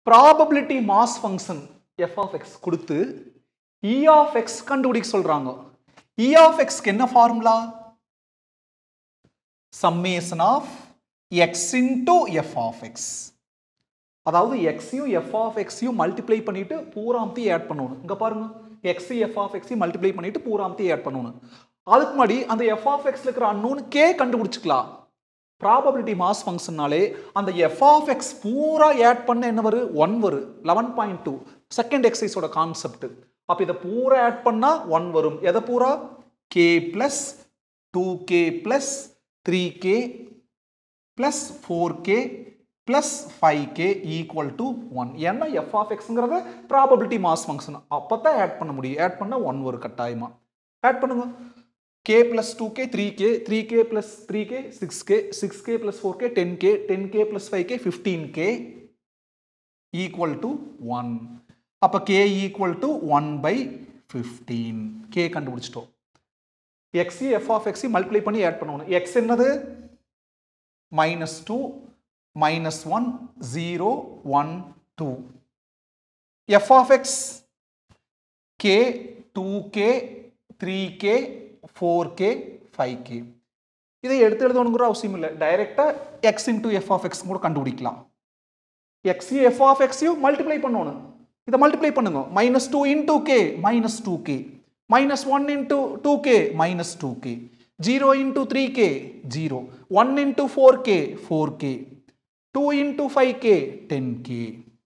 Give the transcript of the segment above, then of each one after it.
probability mass function F of X கொடுத்து E of X கண்டுபிடிக்க சொல்றாங்க இ ஆஃப் எக்ஸ்க்கு என்ன formula summation of X into F of X அதாவது எக்ஸையும் எஃப் ஆஃப் எக்ஸையும் மல்டிப்ளை பண்ணிட்டு பூராமத்தையும் ஆட் பண்ணணும் இங்க பாருங்க எக்ஸ் எஃப் ஆஃப் எக்ஸையும் மல்டிப்ளை பண்ணிட்டு பூராமத்தையும் ஆட் பண்ணணும் அதுக்கு முன்னாடி அந்த எஃப் ஆஃப் எக்ஸ்ல இருக்கிற அன்னோன் கே கண்டுபிடிச்சிக்கலாம் ப்ராபபிலிட்டி மாஸ் ஃபங்க்ஷன்னாலே அந்த எஃப் ஆஃப் எக்ஸ் பூரா ஆட் பண்ண என்ன வரும் ஒன் வரும் லெவன் பாயிண்ட் டூ செகண்ட் எக்ஸசைஸோட கான்செப்ட் அப்போ இதை பூரா ஆட் பண்ணா ஒன் வரும் எதை பூரா K plus two K plus three K plus four K plus five K equal to one ஏன்னா எஃப் ஆஃப் எக்ஸுங்கிறத ப்ராபபிலிட்டி மாஸ் ஃபங்க்ஷன் அப்போ தான் ஆட் பண்ண முடியும் ஆட் பண்ணால் ஒன் வரும் கட்டாயமாக ஆட் பண்ணுங்க k plus 2k 3k 3k plus 3k 6k 6k plus 4k 10k 10k plus 5k 15k equal to 1 அப்ப k equal to 1 by 15 k கண்டுபிடிச்சிட்டோம் x f of x multiply பண்ணி add பண்ணணும் x என்னது minus two minus one zero one two F of X K two K three K four K five K இதை எடுத்து எழுதணுங்கிற அவசியம் இல்லை டைரெக்டாக X into F of X கூட கண்டுபிடிக்கலாம் எக்ஸையும் எஃப் ஆஃப் எக்ஸையும் மல்டிப்ளை பண்ணணும் இதை மல்டிப்ளை பண்ணுங்க minus two into K minus two K minus one into two K minus two K zero into three K zero one into four K four K two into five K ten K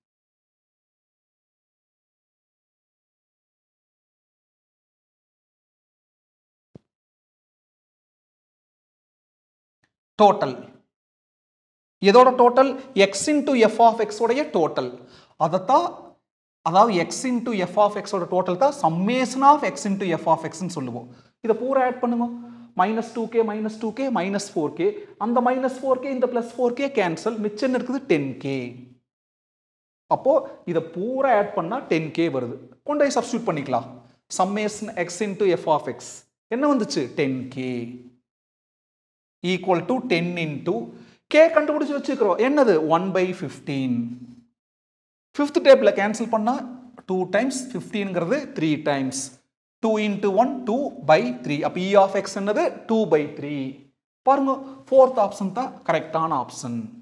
total இதோட total X into F of X உடைய total அதைத்தான் அதாவது X into F of எக்ஸோட total தான் summation of X into F of எக்ஸ்னு சொல்லுவோம் இதை பூரா ஆட் பண்ணுங்க minus two K minus two K minus four K அந்த மைனஸ் ஃபோர் கே இந்த பிளஸ் ஃபோர் கே கேன்சல் மிச்சம் இருக்குது டென் கே அப்போ இதை பூரா ஆட் பண்ணா டென் கே வருது கொண்டு போய் சப்ஸ்டியூட் பண்ணிக்கலாம் summation X into F of X என்ன வந்துச்சு ten K equal to ten into K கண்டுபிடிச்சு வச்சுக்கிறோம் என்னது one by fifteen fifth table cancel பண்ணால் டூ டைம்ஸ் ஃபிஃப்டீன்ங்கிறது three times two into one two by three அப்போ இ ஆஃப் எக்ஸ் என்னது two by three பாருங்க ஃபோர்த் ஆப்ஷன் தான் கரெக்டான ஆப்ஷன்